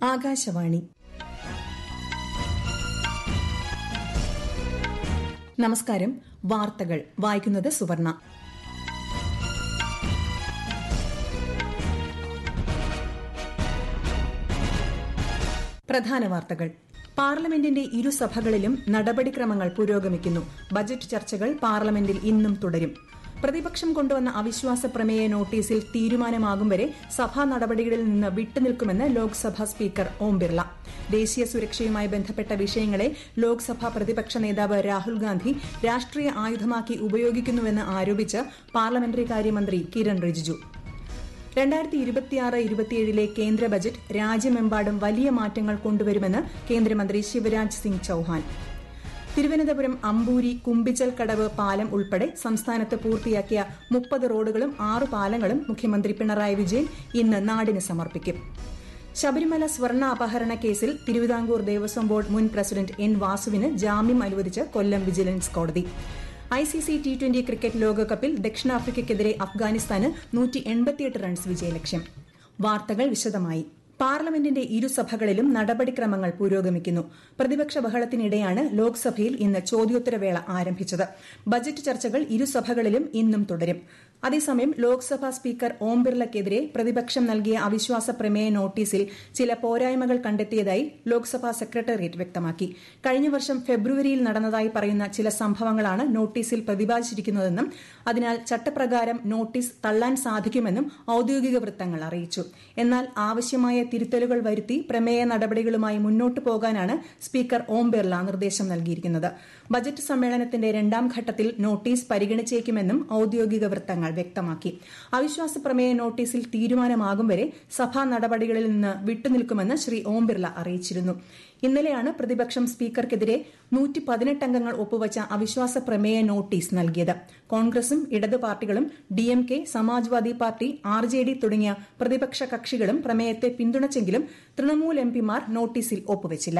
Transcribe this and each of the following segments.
ആകാശവാണി നമസ്കാരം വാർത്തകൾ വായിക്കുന്നത് സുവർണ പ്രധാന വാർത്തകൾ പാർലമെന്റിന്റെ ഇരുസഭകളിലും നടപടിക്രമങ്ങൾ പുരോഗമിക്കുന്നു ബജറ്റ് ചർച്ചകൾ പാർലമെന്റിൽ ഇന്നും തുടരും പ്രതിപക്ഷം കൊണ്ടുവന്ന അവിശ്വാസ പ്രമേയ നോട്ടീസിൽ തീരുമാനമാകും വരെ സഭാ നടപടികളിൽ നിന്ന് വിട്ടുനിൽക്കുമെന്ന് ലോക്സഭാ സ്പീക്കർ ഓം ബിർള ദേശീയ സുരക്ഷയുമായി ബന്ധപ്പെട്ട വിഷയങ്ങളെ ലോക്സഭാ പ്രതിപക്ഷ നേതാവ് രാഹുൽ ഗാന്ധി രാഷ്ട്രീയ ആയുധമാക്കി ഉപയോഗിക്കുന്നുവെന്ന് ആരോപിച്ച് പാർലമെന്ററി കാര്യമന്ത്രി കിരൺ റിജിജു രണ്ടായിരത്തി ഇരുപത്തിയാറ് ഇരുപത്തിയേഴിലെ കേന്ദ്ര ബജറ്റ് രാജ്യമെമ്പാടും വലിയ മാറ്റങ്ങൾ കൊണ്ടുവരുമെന്ന് കേന്ദ്രമന്ത്രി ശിവരാജ് സിംഗ് ചൌഹാൻ തിരുവനന്തപുരം അമ്പൂരി കുമ്പിച്ചൽ കടവ് പാലം ഉൾപ്പെടെ സംസ്ഥാനത്ത് പൂർത്തിയാക്കിയ മുപ്പത് റോഡുകളും ആറ് പാലങ്ങളും മുഖ്യമന്ത്രി പിണറായി വിജയൻ ഇന്ന് നാടിന് സമർപ്പിക്കും ശബരിമല സ്വർണ്ണ അപഹരണ കേസിൽ തിരുവിതാംകൂർ ദേവസ്വം ബോർഡ് മുൻ പ്രസിഡന്റ് എൻ വാസുവിന് ജാമ്യം അനുവദിച്ച് കൊല്ലം വിജിലൻസ് കോടതി ഐസിസി ടി ട്വന്റി ക്രിക്കറ്റ് ലോകകപ്പിൽ ദക്ഷിണാഫ്രിക്കയ്ക്കെതിരെ അഫ്ഗാനിസ്ഥാന് നൂറ്റി എൺപത്തിയെട്ട് റൺസ് വിജയലക്ഷ്യം വാർത്തകൾ വിശദമായി പാർലമെന്റിന്റെ ഇരുസഭകളിലും നടപടിക്രമങ്ങൾ പുരോഗമിക്കുന്നു പ്രതിപക്ഷ ബഹളത്തിനിടെയാണ് ലോക്സഭയിൽ ഇന്ന് ചോദ്യോത്തരവേള ആരംഭിച്ചത് ബജറ്റ് ചർച്ചകൾ ഇരുസഭകളിലും ഇന്നും തുടരും അതേസമയം ലോക്സഭാ സ്പീക്കർ ഓം ബിർളയ്ക്കെതിരെ പ്രതിപക്ഷം നൽകിയ അവിശ്വാസ പ്രമേയ നോട്ടീസിൽ ചില പോരായ്മകൾ കണ്ടെത്തിയതായി ലോക്സഭാ സെക്രട്ടേറിയറ്റ് വ്യക്തമാക്കി കഴിഞ്ഞ വർഷം ഫെബ്രുവരിയിൽ നടന്നതായി പറയുന്ന ചില സംഭവങ്ങളാണ് നോട്ടീസിൽ പ്രതിപാദിച്ചിരിക്കുന്നതെന്നും അതിനാൽ ചട്ടപ്രകാരം നോട്ടീസ് തള്ളാൻ സാധിക്കുമെന്നും ഔദ്യോഗിക വൃത്തങ്ങൾ അറിയിച്ചു എന്നാൽ ആവശ്യമായ തിരുത്തലുകൾ വരുത്തി പ്രമേയ നടപടികളുമായി മുന്നോട്ടു പോകാനാണ് സ്പീക്കർ ഓം ബിർള നിർദ്ദേശം നൽകിയിരിക്കുന്നത് ബജറ്റ് സമ്മേളനത്തിന്റെ രണ്ടാം ഘട്ടത്തിൽ നോട്ടീസ് പരിഗണിച്ചേക്കുമെന്നും ഔദ്യോഗിക വൃത്തങ്ങൾ വ്യക്തമാക്കി അവിശ്വാസ പ്രമേയ നോട്ടീസിൽ തീരുമാനമാകും വരെ സഭാ നടപടികളിൽ നിന്ന് വിട്ടുനിൽക്കുമെന്ന് ശ്രീ ഓം ബിർള അറിയിച്ചിരുന്നു ഇന്നലെയാണ് പ്രതിപക്ഷം സ്പീക്കർക്കെതിരെ നൂറ്റി പതിനെട്ട് അംഗങ്ങൾ ഒപ്പുവച്ച അവിശ്വാസ പ്രമേയ നോട്ടീസ് നൽകിയത് കോൺഗ്രസും ഇടതു പാർട്ടികളും DMK Samajwadi party R J D തുടങ്ങിയ പ്രതിപക്ഷ കക്ഷികളും പ്രമേയത്തെ പിന്തുണച്ചെങ്കിലും തൃണമൂൽ എംപിമാർ നോട്ടീസിൽ ഒപ്പുവച്ചില്ല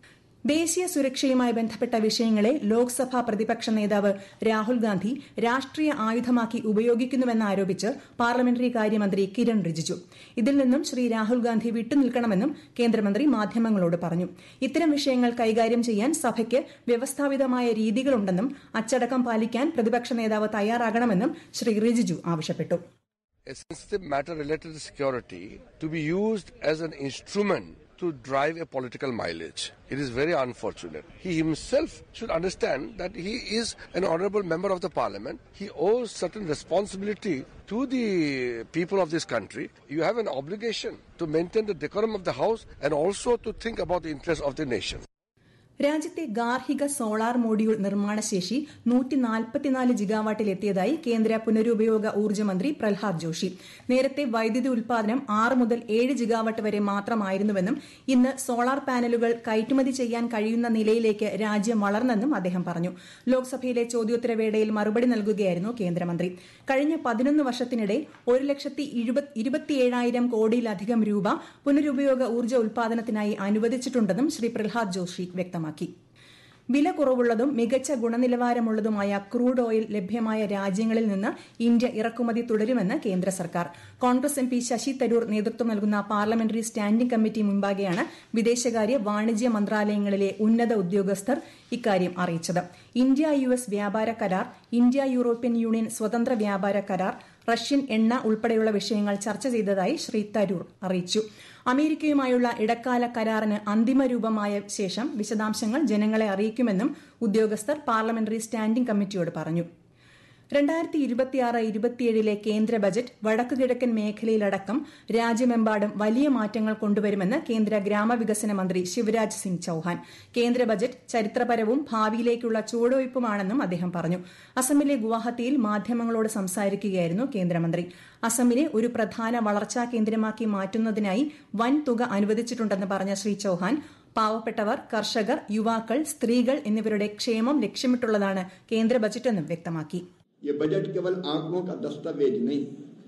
ദേശീയ സുരക്ഷയുമായി ബന്ധപ്പെട്ട വിഷയങ്ങളെ ലോക്സഭാ പ്രതിപക്ഷ നേതാവ് രാഹുൽ ഗാന്ധി രാഷ്ട്രീയ ആയുധമാക്കി ഉപയോഗിക്കുന്നുവെന്നാരോപിച്ച് പാർലമെന്ററി കാര്യമന്ത്രി കിരൺ റിജിജു ഇതിൽ നിന്നും ശ്രീ രാഹുൽ ഗാന്ധി വിട്ടുനിൽക്കണമെന്നും കേന്ദ്രമന്ത്രി മാധ്യമങ്ങളോട് പറഞ്ഞു ഇത്തരം വിഷയങ്ങൾ കൈകാര്യം ചെയ്യാൻ സഭയ്ക്ക് വ്യവസ്ഥാപിതമായ രീതികളുണ്ടെന്നും അച്ചടക്കം പാലിക്കാൻ പ്രതിപക്ഷ നേതാവ് തയ്യാറാകണമെന്നും ശ്രീ റിജിജു ആവശ്യപ്പെട്ടു a sensitive matter related to security to be used as an instrument to drive a political mileage. It is very unfortunate. He himself should understand that he is an honorable member of the parliament. He owes certain responsibility to the people of this country. You have an obligation to maintain the decorum of the house and also to think about the interests of the nation. രാജ്യത്തെ ഗാർഹിക solar module നിർമ്മാണശേഷി നൂറ്റി നാൽപ്പത്തിനാല് ജിഗാവാട്ടിലെത്തിയതായി കേന്ദ്ര പുനരുപയോഗ ഊർജ്ജ മന്ത്രി പ്രഹ്ലാദ് ജോഷി നേരത്തെ വൈദ്യുതി ഉൽപാദനം ആറ് മുതൽ ഏഴ് ജിഗാവാട്ട് വരെ മാത്രമായിരുന്നുവെന്നും ഇന്ന് സോളാർ പാനലുകൾ കയറ്റുമതി ചെയ്യാൻ കഴിയുന്ന നിലയിലേക്ക് രാജ്യം വളർന്നെന്നും അദ്ദേഹം പറഞ്ഞു ലോക്സഭയിലെ ചോദ്യോത്തരവേളയിൽ മറുപടി നൽകുകയായിരുന്നു കേന്ദ്രമന്ത്രി കഴിഞ്ഞ പതിനൊന്ന് വർഷത്തിനിടെ ഒരു ലക്ഷത്തി ഇരുപത്തിയേഴായിരം കോടിയിലധികം രൂപ പുനരുപയോഗ ഊർജ്ജ ഉൽപാദനത്തിനായി അനുവദിച്ചിട്ടുണ്ടെന്നും ശ്രീ പ്രഹ്ലാദ് ജോഷി വ്യക്തമാക്കി വില കുറവുള്ളതും മികച്ച ഗുണനിലവാരമുള്ളതുമായ ക്രൂഡ് ഓയിൽ ലഭ്യമായ രാജ്യങ്ങളിൽ നിന്ന് ഇന്ത്യ ഇറക്കുമതി തുടരുമെന്ന് കേന്ദ്ര സർക്കാർ കോൺഗ്രസ് എം പി ശശി തരൂർ നേതൃത്വം നൽകുന്ന പാർലമെന്ററി സ്റ്റാൻഡിംഗ് കമ്മിറ്റി മുമ്പാകെയാണ് വിദേശകാര്യ വാണിജ്യ മന്ത്രാലയങ്ങളിലെ ഉന്നത ഉദ്യോഗസ്ഥർ ഇക്കാര്യം അറിയിച്ചത് ഇന്ത്യ യു എസ് വ്യാപാര കരാർ ഇന്ത്യ യൂറോപ്യൻ യൂണിയൻ സ്വതന്ത്ര വ്യാപാര കരാർ റഷ്യൻ എണ്ണ ഉൾപ്പെടെയുള്ള വിഷയങ്ങൾ ചർച്ച ചെയ്തതായി ശ്രീ തരൂർ അറിയിച്ചു അമേരിക്കയുമായുള്ള ഇടക്കാല കരാറിന് അന്തിമ രൂപമായ ശേഷം വിശദാംശങ്ങൾ ജനങ്ങളെ അറിയിക്കുമെന്നും ഉദ്യോഗസ്ഥർ പാർലമെന്ററി സ്റ്റാൻഡിംഗ് കമ്മിറ്റിയോട് പറഞ്ഞു രണ്ടായിരത്തി ഇരുപത്തിയാറ് ഇരുപത്തിയേഴിലെ കേന്ദ്ര ബജറ്റ് വടക്കുകിഴക്കൻ മേഖലയിലടക്കം രാജ്യമെമ്പാടും വലിയ മാറ്റങ്ങൾ കൊണ്ടുവരുമെന്ന് കേന്ദ്ര ഗ്രാമവികസന മന്ത്രി ശിവരാജ് സിംഗ് ചൌഹാൻ കേന്ദ്ര ബജറ്റ് ചരിത്രപരവും ഭാവിയിലേക്കുള്ള ചുവടുവയ്പുമാണെന്നും അദ്ദേഹം പറഞ്ഞു അസമിലെ ഗുവാഹത്തിയിൽ മാധ്യമങ്ങളോട് സംസാരിക്കുകയായിരുന്നു കേന്ദ്രമന്ത്രി അസമിനെ ഒരു പ്രധാന വളർച്ചാ കേന്ദ്രമാക്കി മാറ്റുന്നതിനായി വൻ തുക അനുവദിച്ചിട്ടുണ്ടെന്ന് പറഞ്ഞ ശ്രീ ചൌഹാൻ പാവപ്പെട്ടവർ കർഷകർ യുവാക്കൾ സ്ത്രീകൾ എന്നിവരുടെ ക്ഷേമം ലക്ഷ്യമിട്ടുള്ളതാണ് കേന്ദ്ര ബജറ്റെന്നും വ്യക്തമാക്കി ये बजट केवल आंकड़ों का दस्तावेज नहीं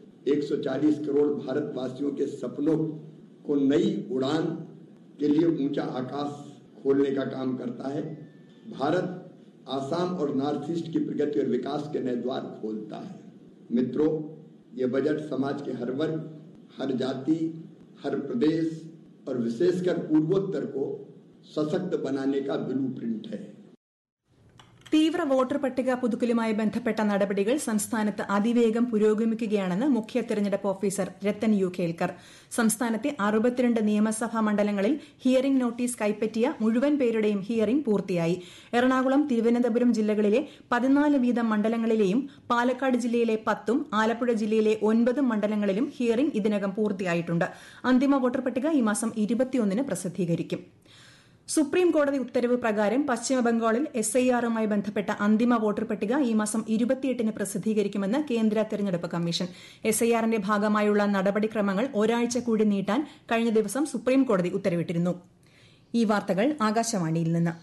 140 करोड़ भारतवासियों के सपनों को नई उड़ान के लिए ऊंचा आकाश खोलने का काम करता है भारत आसाम और नॉर्थ ईस्ट की प्रगति और विकास के नए द्वार खोलता है मित्रों ये बजट समाज के हर वर्ग हर जाति हर प्रदेश और विशेषकर पूर्वोत्तर को सशक्त बनाने का ब्लूप्रिंट है തീവ്ര വോട്ടർ പട്ടിക പുതുക്കലുമായി ബന്ധപ്പെട്ട നടപടികൾ സംസ്ഥാനത്ത് അതിവേഗം പുരോഗമിക്കുകയാണെന്ന് മുഖ്യ തെരഞ്ഞെടുപ്പ് ഓഫീസർ രത്തൻ യു കേൽക്കർ സംസ്ഥാനത്തെ അറുപത്തിരണ്ട് നിയമസഭാ മണ്ഡലങ്ങളിൽ ഹിയറിംഗ് നോട്ടീസ് കൈപ്പറ്റിയ മുഴുവൻ പേരുടെയും ഹിയറിംഗ് പൂർത്തിയായി എറണാകുളം തിരുവനന്തപുരം ജില്ലകളിലെ പതിനാല് വീതം മണ്ഡലങ്ങളിലെയും പാലക്കാട് ജില്ലയിലെ പത്തും ആലപ്പുഴ ജില്ലയിലെ ഒൻപതും മണ്ഡലങ്ങളിലും ഹിയറിംഗ് ഇതിനകം പൂർത്തിയായിട്ടുണ്ട് അന്തിമ വോട്ടർ പട്ടിക ഈ മാസം ഇരുപത്തിയൊന്നിന് പ്രസിദ്ധീകരിക്കും സുപ്രീം കോടതി ഉത്തരവ് പ്രകാരം പശ്ചിമബംഗാളിൽ എസ് ഐ ആറുമായി ബന്ധപ്പെട്ട അന്തിമ വോട്ടർ പട്ടിക ഈ മാസം ഇരുപത്തിയെട്ടിന് പ്രസിദ്ധീകരിക്കുമെന്ന് കേന്ദ്ര തെരഞ്ഞെടുപ്പ് കമ്മീഷൻ എസ് ഐ ആറിന്റെ ഭാഗമായുള്ള നടപടിക്രമങ്ങൾ ഒരാഴ്ച കൂടി നീട്ടാൻ കഴിഞ്ഞ ദിവസം സുപ്രീം കോടതി ഉത്തരവിട്ടിരുന്നു ഈ വാർത്തകൾ ആകാശവാണിയിൽ നിന്ന്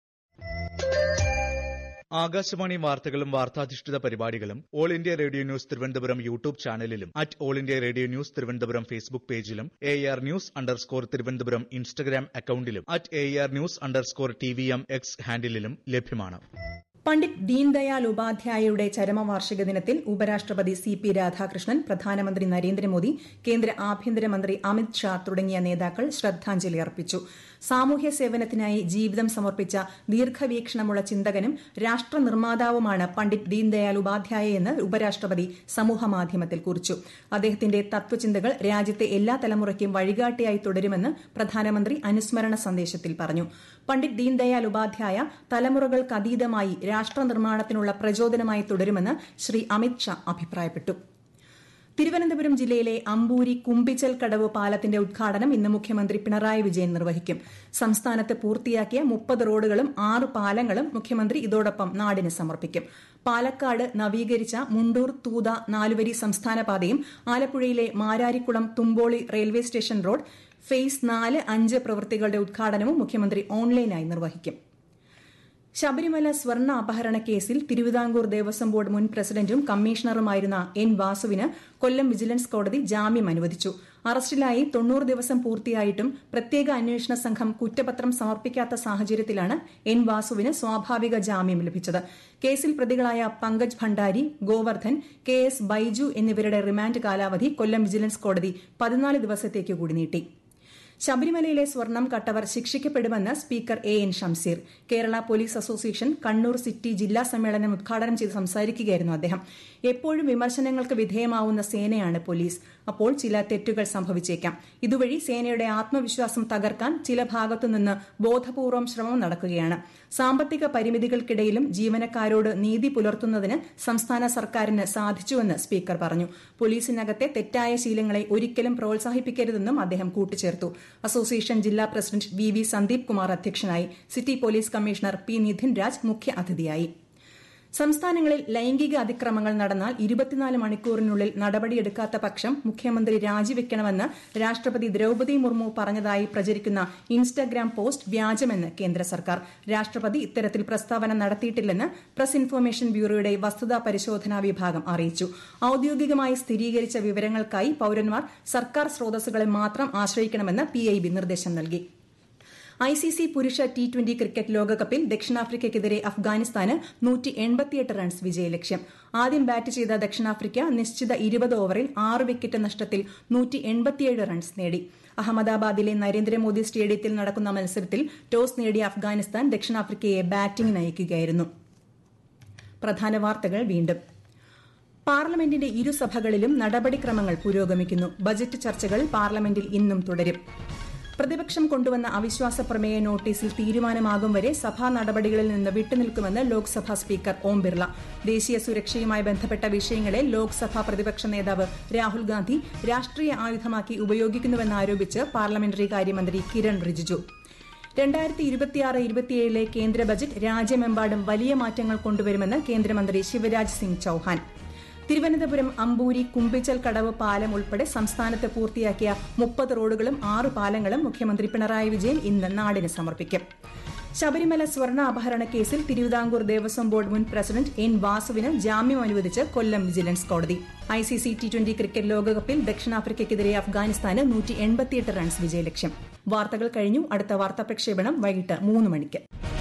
ആകാശവാണി വാർത്തകളും വാർത്താധിഷ്ഠിത പരിപാടികളും All India Radio News Thiruvananthapuram YouTube ചാനലിലും at All India Radio News Thiruvananthapuram Facebook പേജിലും A R news underscore Thiruvananthapuram Instagram അക്കൌണ്ടിലും at A R news underscore T V M X ഹാൻഡിലും ലഭ്യമാണ് പണ്ഡിറ്റ് ദീൻദയാൽ ഉപാധ്യായയുടെ ചരമവാർഷിക ദിനത്തിൽ ഉപരാഷ്ട്രപതി സി പി രാധാകൃഷ്ണൻ പ്രധാനമന്ത്രി നരേന്ദ്രമോദി കേന്ദ്ര ആഭ്യന്തരമന്ത്രി അമിത് ഷാ തുടങ്ങിയ നേതാക്കൾ ശ്രദ്ധാഞ്ജലി അർപ്പിച്ചു സാമൂഹ്യ സേവനത്തിനായി ജീവിതം സമർപ്പിച്ച ദീർഘവീക്ഷണമുള്ള ചിന്തകനും രാഷ്ട്ര നിർമ്മാതാവുമാണ് പണ്ഡിറ്റ് ദീൻദയാൽ ഉപാധ്യായയെന്ന് ഉപരാഷ്ട്രപതി സമൂഹമാധ്യമത്തിൽ കുറിച്ചു അദ്ദേഹത്തിന്റെ തത്വചിന്തകൾ രാജ്യത്തെ എല്ലാ തലമുറയ്ക്കും വഴികാട്ടിയായി തുടരുമെന്ന് പ്രധാനമന്ത്രി അനുസ്മരണ സന്ദേശത്തിൽ പറഞ്ഞു പണ്ഡിറ്റ് ദീൻദയാൽ ഉപാധ്യായ തലമുറകൾക്കതീതമായി രാഷ്ട്ര നിർമ്മാണത്തിനുള്ള പ്രചോദനമായി തുടരുമെന്ന് ശ്രീ അമിത് ഷാ അഭിപ്രായപ്പെട്ടു തിരുവനന്തപുരം ജില്ലയിലെ അമ്പൂരി കുമ്പിച്ചൽ കടവ് പാലത്തിന്റെ ഉദ്ഘാടനം ഇന്ന് മുഖ്യമന്ത്രി പിണറായി വിജയൻ നിർവഹിക്കും സംസ്ഥാനത്ത് പൂർത്തിയാക്കിയ മുപ്പത് റോഡുകളും ആറ് പാലങ്ങളും മുഖ്യമന്ത്രി ഇതോടൊപ്പം നാടിന് സമർപ്പിക്കും പാലക്കാട് നവീകരിച്ച മുണ്ടൂർ തൂത നാലുവരി സംസ്ഥാന പാതയും ആലപ്പുഴയിലെ Mararikulam Thumpoly railway station road phase നാല് അഞ്ച് പ്രവൃത്തികളുടെ ഉദ്ഘാടനവും മുഖ്യമന്ത്രി ഓൺലൈനായി നിർവഹിക്കും ശബരിമല സ്വർണ്ണ അപഹരണ കേസിൽ തിരുവിതാംകൂർ ദേവസ്വം ബോർഡ് മുൻ പ്രസിഡന്റും കമ്മീഷണറുമായിരുന്ന എൻ വാസുവിന് കൊല്ലം വിജിലൻസ് കോടതി ജാമ്യം അനുവദിച്ചു അറസ്റ്റിലായി തൊണ്ണൂറ് ദിവസം പൂർത്തിയായിട്ടും പ്രത്യേക അന്വേഷണ സംഘം കുറ്റപത്രം സമർപ്പിക്കാത്ത സാഹചര്യത്തിലാണ് എൻ വാസുവിന് സ്വാഭാവിക ജാമ്യം ലഭിച്ചത് കേസിൽ പ്രതികളായ പങ്കജ് ഭണ്ഡാരി ഗോവർദ്ധൻ കെ എസ് ബൈജു എന്നിവരുടെ റിമാൻഡ് കാലാവധി കൊല്ലം വിജിലൻസ് കോടതി പതിനാല് ദിവസത്തേക്ക് കൂടി നീട്ടി ശബരിമലയിലെ സ്വർണം കട്ടവർ ശിക്ഷിക്കപ്പെടുമെന്ന് speaker A N Shamseer Kerala police association Kannur city ജില്ലാ സമ്മേളനം ഉദ്ഘാടനം ചെയ്ത് സംസാരിക്കുകയായിരുന്നു അദ്ദേഹം എപ്പോഴും വിമർശനങ്ങൾക്ക് വിധേയമാവുന്ന സേനയാണ് പോലീസ് അപ്പോൾ ചില തെറ്റുകൾ സംഭവിച്ചേക്കാം ഇതുവഴി സേനയുടെ ആത്മവിശ്വാസം തകർക്കാൻ ചില ഭാഗത്തുനിന്ന് ബോധപൂർവം ശ്രമം നടക്കുകയാണ് സാമ്പത്തിക പരിമിതികൾക്കിടയിലും ജീവനക്കാരോട് നീതി പുലർത്തുന്നതിന് സംസ്ഥാന സർക്കാരിന് സാധിച്ചുവെന്ന് സ്പീക്കർ പറഞ്ഞു പോലീസിനകത്തെ തെറ്റായ ശീലങ്ങളെ ഒരിക്കലും പ്രോത്സാഹിപ്പിക്കരുതെന്നും അദ്ദേഹം കൂട്ടിച്ചേർത്തു അസോസിയേഷൻ ജില്ലാ president V V Sandeep Kumar അധ്യക്ഷനായി city police commissioner P Nidhin Raj മുഖ്യ അതിഥിയായി സംസ്ഥാനങ്ങളിൽ ലൈംഗിക അതിക്രമങ്ങൾ നടന്നാൽ ഇരുപത്തിനാല് മണിക്കൂറിനുള്ളിൽ നടപടിയെടുക്കാത്ത പക്ഷം മുഖ്യമന്ത്രി രാജിവെക്കണമെന്ന് രാഷ്ട്രപതി ദ്രൌപദി മുർമു പറഞ്ഞതായി പ്രചരിക്കുന്ന ഇൻസ്റ്റഗ്രാം പോസ്റ്റ് വ്യാജമെന്ന് കേന്ദ്ര സർക്കാർ രാഷ്ട്രപതി ഇത്തരത്തിൽ പ്രസ്താവന നടത്തിയിട്ടില്ലെന്ന് പ്രസ് ഇൻഫർമേഷൻ ബ്യൂറോയുടെ വസ്തുതാ പരിശോധനാ വിഭാഗം അറിയിച്ചു ഔദ്യോഗികമായി സ്ഥിരീകരിച്ച വിവരങ്ങൾക്കായി പൌരന്മാർ സർക്കാർ സ്രോതസ്സുകളെ മാത്രം ആശ്രയിക്കണമെന്ന് പിഐബി നിർദ്ദേശം നൽകി ഐ സി സി പുരുഷ ടി ട്വന്റി ക്രിക്കറ്റ് ലോകകപ്പിൽ ദക്ഷിണാഫ്രിക്കയ്ക്കെതിരെ അഫ്ഗാനിസ്ഥാന് നൂറ്റി എൺപത്തിയെട്ട് റൺസ് വിജയലക്ഷ്യം ആദ്യം ബാറ്റ് ചെയ്ത ദക്ഷിണാഫ്രിക്ക നിശ്ചിത ഇരുപത് ഓവറിൽ ആറ് വിക്കറ്റ് നഷ്ടത്തിൽ നൂറ്റി എൺപത്തിയേഴ് റൺസ് നേടി അഹമ്മദാബാദിലെ നരേന്ദ്രമോദി സ്റ്റേഡിയത്തിൽ നടക്കുന്ന മത്സരത്തിൽ ടോസ് നേടിയ അഫ്ഗാനിസ്ഥാൻ ദക്ഷിണാഫ്രിക്കയെ ബാറ്റിംഗിന് അയക്കുകയായിരുന്നു പ്രധാന വാർത്തകൾ വീണ്ടും പാർലമെന്റിന്റെ ഇരുസഭകളിലും നടപടിക്രമങ്ങൾ പുരോഗമിക്കുന്നു ബജറ്റ് ചർച്ചകൾ പാർലമെന്റിൽ ഇന്നും തുടരും പ്രതിപക്ഷം കൊണ്ടുവന്ന അവിശ്വാസ പ്രമേയ നോട്ടീസിൽ തീരുമാനമാകും വരെ സഭാ നടപടികളിൽ നിന്ന് വിട്ടുനിൽക്കുമെന്ന് ലോക്സഭാ സ്പീക്കർ ഓം ബിർള ദേശീയ സുരക്ഷയുമായി ബന്ധപ്പെട്ട വിഷയങ്ങളെ ലോക്സഭാ പ്രതിപക്ഷ നേതാവ് രാഹുൽ ഗാന്ധി രാഷ്ട്രീയ ആയുധമാക്കി ഉപയോഗിക്കുന്നുവെന്നാരോപിച്ച് പാർലമെന്ററി കാര്യമന്ത്രി കിരൺ റിജിജു രണ്ടായിരത്തി ഇരുപത്തിയാറ് ഇരുപത്തിയേഴിലെ കേന്ദ്ര ബജറ്റ് രാജ്യമെമ്പാടും വലിയ മാറ്റങ്ങൾ കൊണ്ടുവരുമെന്ന് കേന്ദ്രമന്ത്രി ശിവരാജ് സിംഗ് ചൌഹാൻ തിരുവനന്തപുരം അമ്പൂരി കുമ്പിച്ചൽ കടവ് പാലം ഉൾപ്പെടെ സംസ്ഥാനത്ത് പൂർത്തിയാക്കിയ മുപ്പത് റോഡുകളും ആറ് പാലങ്ങളും മുഖ്യമന്ത്രി പിണറായി വിജയൻ ഇന്ന് നാടിന് സമർപ്പിക്കും ശബരിമല സ്വർണ്ണ അപഹരണ കേസിൽ തിരുവിതാംകൂർ ദേവസ്വം ബോർഡ് മുൻ പ്രസിഡന്റ് എൻ വാസുവിന് ജാമ്യം അനുവദിച്ച് കൊല്ലം വിജിലൻസ് കോടതി I C C T twenty cricket ലോകകപ്പിൽ ദക്ഷിണാഫ്രിക്കയ്ക്കെതിരെ അഫ്ഗാനിസ്ഥാന് നൂറ്റി എൺപത്തിയെട്ട് റൺസ് വിജയലക്ഷ്യം വാർത്തകൾ കഴിഞ്ഞു അടുത്ത വാർത്താ പ്രക്ഷേപണം വൈകിട്ട് മൂന്ന് മണിക്ക്